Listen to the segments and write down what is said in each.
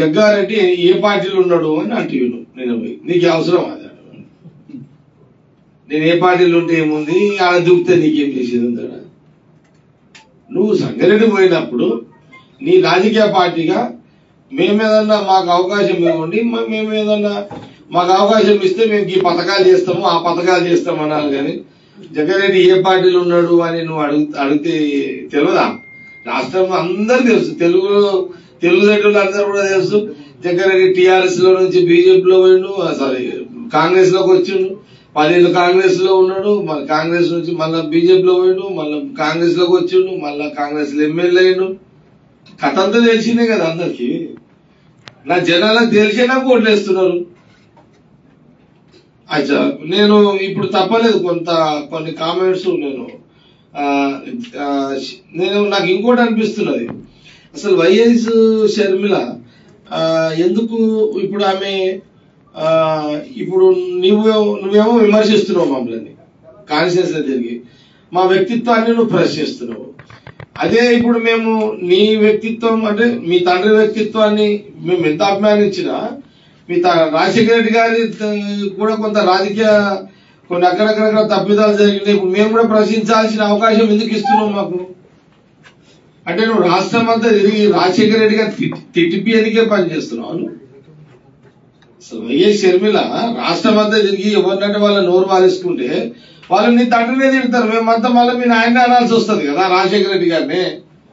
జగ్గారెడ్డి ఏ పార్టీలో ఉన్నాడు అని అంటే నేను పోయి నీకు అవసరం అది నేను ఏ పార్టీలో ఉంటే ఏముంది ఆడ దూకితే నీకేం చేసేది ఉందా నువ్వు సంగారెడ్డి పోయినప్పుడు నీ రాజకీయ పార్టీగా మేమేదన్నా మాకు అవకాశం ఇవ్వండి మ- మేము ఏదన్నా మాకు అవకాశం ఇస్తే మేము ఈ పథకాలు చేస్తాము ఆ పథకాలు చేస్తాం అనాలి కానీ జగ్గారెడ్డి ఏ పార్టీలో ఉన్నాడు అని నువ్వు అడుగు అడిగితే తెలియదా రాష్ట్రంలో అందరు తెలుసు తెలుగు తెలుగు అందరూ కూడా తెలుసు జగ్గారెడ్డి టిఆర్ఎస్ లో నుంచి బీజేపీలో పోయిండు సారీ కాంగ్రెస్ లోకి వచ్చిండు పదేళ్ళు కాంగ్రెస్ లో ఉన్నాడు మళ్ళీ కాంగ్రెస్ నుంచి మళ్ళీ బీజేపీలో పోయిండు మళ్ళీ కాంగ్రెస్ లోకి వచ్చిండు మళ్ళీ కాంగ్రెస్ లో ఎమ్మెల్యే అయ్యిండు కథ అంతా తెలిసిందే కదా అందరికి నా జనాలకు తెలిసే నాకు ఓట్లేస్తున్నారు అచ్చా నేను ఇప్పుడు తప్పలేదు కొంత కొన్ని కామెంట్స్ నేను ఆ, ఆ, నేను నాకు ఇంకోటి అనిపిస్తున్నది అసలు వైఎస్ షర్మిల ఆ, ఎందుకు ఇప్పుడు ఆమె ఆ, ఇప్పుడు నువ్వు నువ్వేమో విమర్శిస్తున్నావు మమ్మల్ని కాన్షియస్ తిరిగి మా వ్యక్తిత్వాన్ని నువ్వు ప్రశ్నిస్తున్నావు అదే ఇప్పుడు మేము నీ వ్యక్తిత్వం అంటే మీ తండ్రి వ్యక్తిత్వాన్ని మేము ఎంత అభిమానించినా మీ త- రాజశేఖర రెడ్డి గారి త- కూడా కొంత రాజకీయ కొన్ని అక్కడక్కడ తప్పిదాలు జరిగినాయి ఇప్పుడు మేము కూడా ప్రశ్నించాల్సిన అవకాశం ఎందుకు ఇస్తున్నావు మాకు అంటే నువ్వు రాష్ట్రం అంతా తిరిగి రాజశేఖర రెడ్డి గారు తిట్టిపియనికే పనిచేస్తున్నావు నువ్వు? అసలు వైఎస్ షర్మిల రాష్ట్రం అంతా తిరిగి ఎవరినంటే వాళ్ళ నోరు వారేసుకుంటే వాళ్ళు నీ తండ్రినే తిడతారు మేమంతా మళ్ళీ మీ నాయన అనాల్సి వస్తుంది కదా రాజశేఖర రెడ్డి గారిని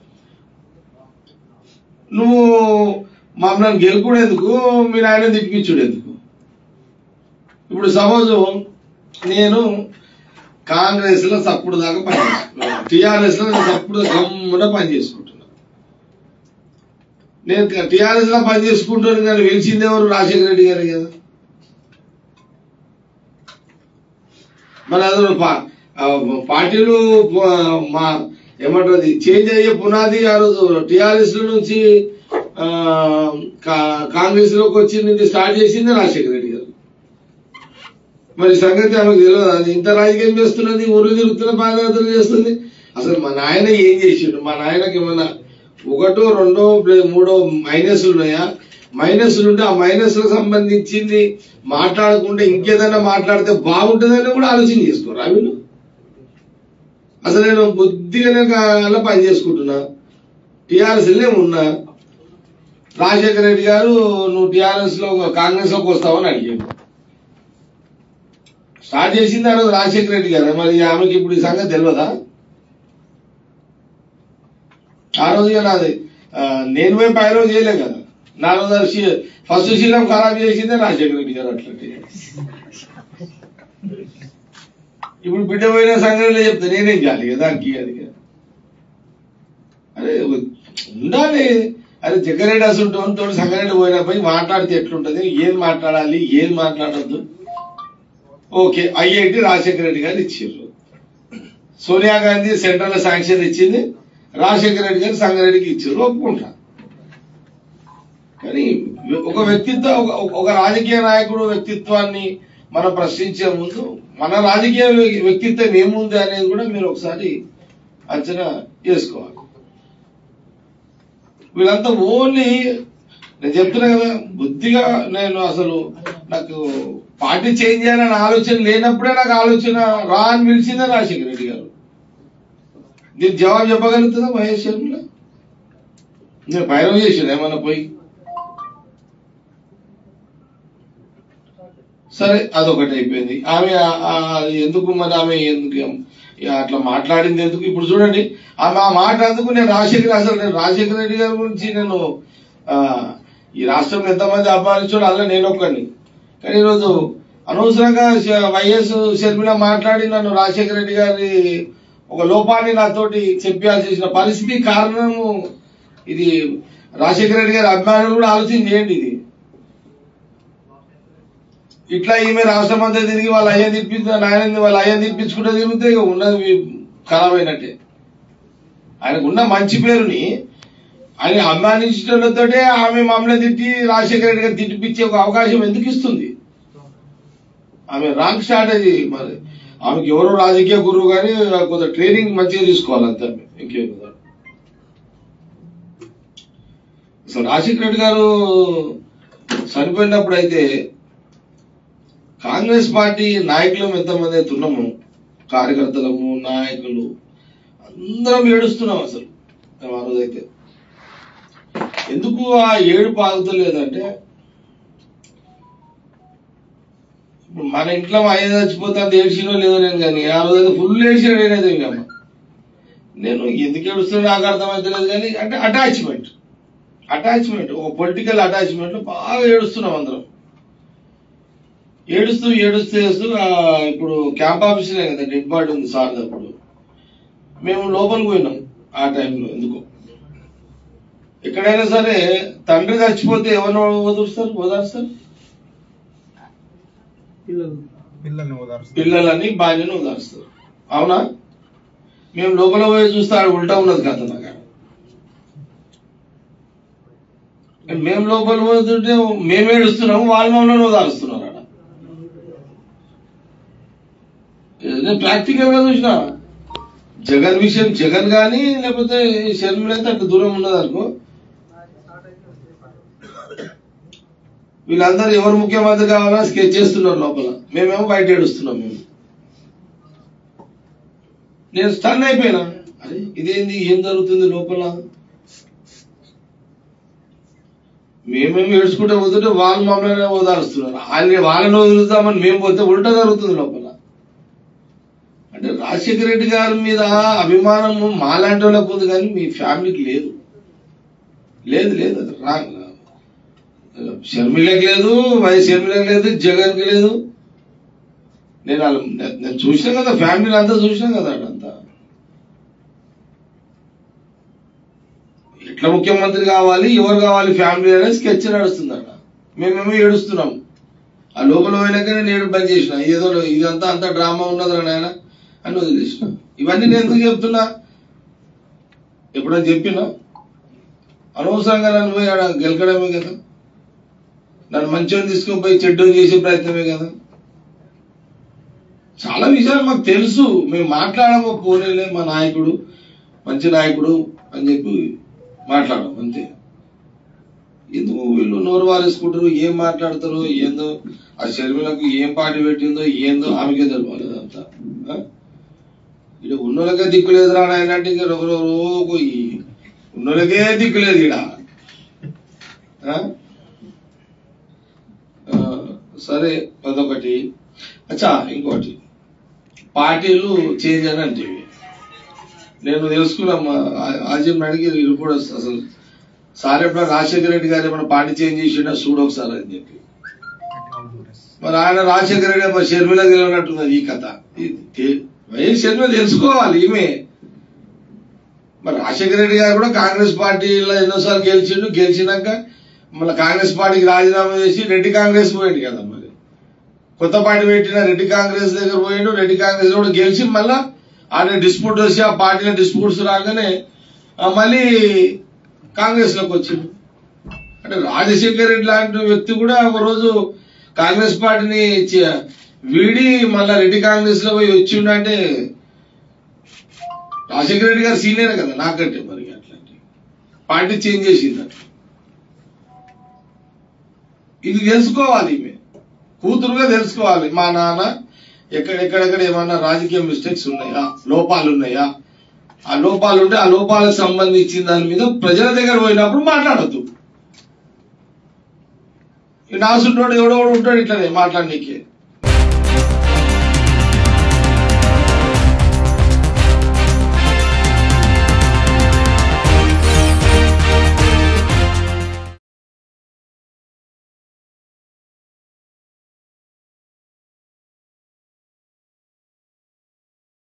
నువ్వు మమ్మల్ని గెలుపుడు ఎందుకు మీ నాయన తిప్పించుడు ఎందుకు ఇప్పుడు సపోజ్ నేను కాంగ్రెస్ లో సప్పుడు దాకా పని టిఆర్ఎస్ లో నేను సప్పుడు గమ్మున పని చేసుకుంటున్నా నేను టిఆర్ఎస్ లో పని చేసుకుంటాను కానీ వెలిసింది ఎవరు రాజశేఖర రెడ్డి గారు కదా మరి అసలు పా- ఆ పార్టీలు ప- మా ఏమంటారు చేంజ్ అయ్యే పునాది ఆ రోజు టిఆర్ఎస్ నుంచి ఆ, కా- కాంగ్రెస్ లోకి వచ్చింది స్టార్ట్ చేసింది రాజశేఖర రెడ్డి గారు మరి సంగతి ఆమెకు తెలియదు అది ఇంత రాజకీయం చేస్తున్నది ఊరు తిరుగుతున్న పాదయాత్రలు చేస్తుంది అసలు మా నాయన ఏం చేసిండు మా నాయనకి ఏమన్నా ఒకటో రెండో ప్లే- మూడో మైనస్లు ఉన్నాయా మైనస్లు ఉంటే ఆ మైనస్ లకు సంబంధించింది మాట్లాడకుండా ఇంకేదైనా మాట్లాడితే బాగుంటుందని కూడా ఆలోచన చేసుకోరా వీళ్ళు అసలు నేను బుద్ధిగానే అలా పని చేసుకుంటున్నా టిఆర్ఎస్ ఉన్నా రాజశేఖర రెడ్డి గారు నువ్వు టిఆర్ఎస్ లో కాంగ్రెస్ లోకి వస్తావని అడిగాడు స్టార్ట్ చేసింది ఆ రోజు రాజశేఖర రెడ్డి గారు మరి ఆమెకి ఇప్పుడు ఈ సంగతి తెలియదా ఆ రోజు ఇక నాది ఆ, నేను పోయి పై రోజు చేయలే కదా నా రోజు శీ- ఫస్ట్ శీలం ఖరాబ్ చేసిందే రాజశేఖర రెడ్డి గారు అట్లాంటి ఇప్పుడు బిడ్డ పోయిన సంఘటనలో చెప్తే నేనేం చేయాలి కదా దానికి అది అరే ఉండాలి అరే జగ్గారెడ్డి అసలు తోటి సంగారెడ్డి పోయినా పోయి మాట్లాడితే ఎట్లుంటది ఏం మాట్లాడాలి ఏం మాట్లాడద్దు ఓకే ఐఐటి రాజశేఖర రెడ్డి గారు ఇచ్చారు సోనియా గాంధీ సెంట్రల్ లో శాంక్షన్ ఇచ్చింది రాజశేఖర రెడ్డి గారు సంగారెడ్డికి ఇచ్చారు ఒప్పుకుంటా కానీ ఒక వ్యక్తిత్వ ఒక- ఒక రాజకీయ నాయకుడు వ్యక్తిత్వాన్ని మనం ప్రశ్నించే ముందు మన రాజకీయ వ్యక్తిత్వం ఏముంది అనేది కూడా మీరు ఒకసారి అంచనా చేసుకోవాలి వీళ్ళంతా ఓన్లీ నేను చెప్తున్నా కదా బుద్ధిగా నేను అసలు నాకు పార్టీ చేంజ్ చేయాలనే ఆలోచన లేనప్పుడే నాకు ఆలోచన రా అని పిలిచిందే రాజశేఖర రెడ్డి గారు దీనికి జవాబు చెప్పగలుగుతుందా మహేష్ శర్మిల నేను పైరవ చేసాను ఏమన్నా పోయి సరే అదొకటి అయిపోయింది ఆమె ఆ- ఆ- అది ఎందుకు మరి ఆమె ఎందుకు ఇక అట్లా మాట్లాడింది ఎందుకు ఇప్పుడు చూడండి ఆమె ఆ మాట అందుకు నేను రాజశేఖర్ అసలు నేను రాజశేఖర రెడ్డి గారి గురించి నేను ఆ, ఈ రాష్ట్రంలో ఎంతమంది అభిమానించాడు అలా నేను ఒక్కడిని కానీ ఈరోజు అనవసరంగా శ- వైఎస్ షర్మిల మాట్లాడి నన్ను రాజశేఖర రెడ్డి గారి ఒక లోపాన్ని నాతోటి చెప్పాల్సిన పరిస్థితి కారణము ఇది రాజశేఖర రెడ్డి గారి అభిమానులు కూడా ఆలోచన చేయండి ఇది ఇట్లా ఈమె రాష్ట్రం అంతా తిరిగి వాళ్ళ అయ్యా తిప్పించిన నాయన వాళ్ళ అయ్యా తిప్పించుకుంటే తిరిగితే ఇక ఉన్నది ఖరాబ్ అయినట్టే ఆయనకు ఉన్న మంచి పేరుని ఆయన అభిమానించడంతోటే ఆమె మమ్మల్ని తిట్టి రాజశేఖర రెడ్డి గారు తిట్టిపించే ఒక అవకాశం ఎందుకు ఇస్తుంది ఆమె రాంగ్ స్ట్రాటజీ మరి ఆమెకి ఎవరో రాజకీయ గురువు కానీ కొంత ట్రైనింగ్ మంచిగా తీసుకోవాలి అంతే ఆమె. ఇంకేం కదా అసలు రాజశేఖర రెడ్డి గారు చనిపోయినప్పుడు అయితే కాంగ్రెస్ పార్టీ నాయకులం ఎంతమంది అయితే ఉన్నాము కార్యకర్తలము నాయకులు అందరం ఏడుస్తున్నాం అసలు మేము ఆ రోజైతే ఎందుకు ఆ ఏడుపు ఆగుతలేదంటే ఇప్పుడు మన ఇంట్లో మా అయ్య చచ్చిపోతే అంత ఏడ్చినో లేదో నేను కానీ ఆ రోజు ఫుల్ ఏడ్చాడు నేనైతే ఇంకా నేను ఎందుకు ఏడుస్తున్నా నాకు అర్థమైతలేదు కానీ అంటే అటాచ్మెంట్ అటాచ్మెంట్ ఒక పొలిటికల్ అటాచ్మెంట్ లో బాగా ఏడుస్తున్నాం అందరం ఏడుస్తూ ఏడుస్తూ ఏడుస్తూ ఆ, ఇప్పుడు క్యాంప్ ఆఫీసులే కదా డెడ్ బాడీ ఉంది సార్ అప్పుడు మేము లోపలికి పోయినాం ఆ టైంలో ఎందుకో ఎక్కడైనా సరే తండ్రి చచ్చిపోతే ఎవరిని వదులుస్తారు ఓదారుస్తారు పిల్లల్ని ఓదారుస్తారు పిల్లలని భార్యను ఓదారుస్తారు అవునా మేము లోపల పోయి చూస్తే ఆడ ఉల్టా ఉన్నది కథ నాకు ఆడ. మేము లోపల పోతుంటే మేము ఏడుస్తున్నాము వాళ్ళు మమ్మల్ని ఓదారుస్తున్నారు ఆడ నేను ప్రాక్టికల్ గా చూసిన జగన్ విషయం జగన్ గాని లేకపోతే ఈ షర్మిల అయితే అటు దూరం ఉన్నది అనుకో వీళ్ళందరూ ఎవరు ముఖ్యమంత్రి కావాలని స్కెచ్ చేస్తున్నారు లోపల మేమేమో బయట ఏడుస్తున్నాం మేము నేను స్టన్ అయిపోయినా అరే ఇదేంది ఏం జరుగుతుంది లోపల మేమేమి ఏడ్చుకుంటే పోతుంటే వాళ్ళు మమ్మల్ని ఓదారుస్తున్నారు వాళ్ళని వాళ్ళని వదులుతామని మేము పోతే ఉల్టా జరుగుతుంది లోపల అంటే రాజశేఖర రెడ్డి గారి మీద అభిమానము మాలాంటి వాళ్ళకు ఉంది కానీ మీ ఫ్యామిలీకి లేదు లేదు లేదు అది రాంగ్ షర్మిలకి లేదు వైఎస్ షర్మిలకి లేదు జగన్ కి లేదు నేను వాళ్ళ- నేను- నేను చూసినా కదా ఫ్యామిలీ అంతా చూసినా కదా అంతా ఎట్లా ముఖ్యమంత్రి కావాలి ఎవరు కావాలి ఫ్యామిలీ అనేది స్కెచ్ నడుస్తుందట మేమేమో ఏడుస్తున్నాం ఆ లోపల పోయినాక నేను ఏడు బంద్ చేసిన ఏదో ఇదంతా అంత డ్రామా ఉన్నదిరా నాయన అని వదిలేసిన ఇవన్నీ నేను ఎందుకు చెప్తున్నా ఎప్పుడైనా చెప్పినా అనవసరంగా నన్ను పోయి ఆడ గెలకడమే కదా నన్ను మంచిగా తీసుకొని పోయి చెడ్డం చేసే ప్రయత్నమే కదా చాలా విషయాలు మాకు తెలుసు మేము మాట్లాడము పోనీలే మా నాయకుడు మంచి నాయకుడు అని చెప్పి మాట్లాడడం అంతే ఎందుకు వీళ్ళు నోరు వారేసుకుంటారు ఏం మాట్లాడతారు ఏందో ఆ షర్మిలకు ఏం పార్టీ పెట్టిందో ఏందో ఆమెకే తెలవాలి అదంతా ఆ? ఇక్కడ ఉన్నోళ్ళకే దిక్కు లేదురా నాయన అంటే ఇంకా రోజు రోజు ఈ ఉన్నోళ్ళకే దిక్కు లేదు ఈడ ఆ? ఆ, సరే అదొకటి అచ్చా ఇంకోటి పార్టీలు చేంజ్ అని అంటే నేను తెలుసుకున్నాం ఆజీం అడిగి రిపోర్ట్ వస్తుంది అసలు సార్ ఎప్పుడైనా రాజశేఖర రెడ్డి గారు ఏమైనా పార్టీ చేంజ్ చేసిండా చూడు ఒకసారి అని చెప్పి మరి ఆయన రాజశేఖర రెడ్డి మరి షర్మిల తెలియనట్టున్నది ఈ కథ ఇది తె- వైఎస్ షర్మిల తెలుసుకోవాలి ఈమె మరి రాజశేఖర రెడ్డి గారు కూడా కాంగ్రెస్ పార్టీలో ఎన్నోసార్లు గెలిచిండు గెలిచినాక మళ్ళీ కాంగ్రెస్ పార్టీకి రాజీనామా చేసి రెడ్డి కాంగ్రెస్ పోయింది కదా మరి కొత్త పార్టీ పెట్టిన రెడ్డి కాంగ్రెస్ దగ్గర పోయిండు రెడ్డి కాంగ్రెస్ కూడా గెలిచి మళ్ళా ఆడ డిస్ప్యూట్ వచ్చి ఆ పార్టీలో డిస్ప్యూట్స్ రాగానే ఆ మళ్ళీ కాంగ్రెస్ లోకి వచ్చిండు అంటే రాజశేఖర్ రెడ్డి లాంటి వ్యక్తి కూడా ఒక రోజు కాంగ్రెస్ పార్టీని చ- వీడి మళ్ళా రెడ్డి కాంగ్రెస్ లో పోయి వచ్చిండు అంటే రాజశేఖర రెడ్డి గారు సీనియర్ కదా నాకంటే మరి అట్లాంటి పార్టీ చేంజ్ చేసింది అట్లా ఇది తెలుసుకోవాలి ఈమె కూతురుగా తెలుసుకోవాలి మా నాన్న ఎక్కడెక్కడెక్కడ ఏమన్నా రాజకీయ మిస్టేక్స్ ఉన్నాయా లోపాలు ఉన్నాయా ఆ లోపాలు ఉంటే ఆ లోపాలకు సంబంధించిన దాని మీద ప్రజల దగ్గర పోయినప్పుడు మాట్లాడద్దు నాసుంటోడు ఎవడో ఒకడు ఉంటాడు ఇట్లనే మాట్లాడనీకి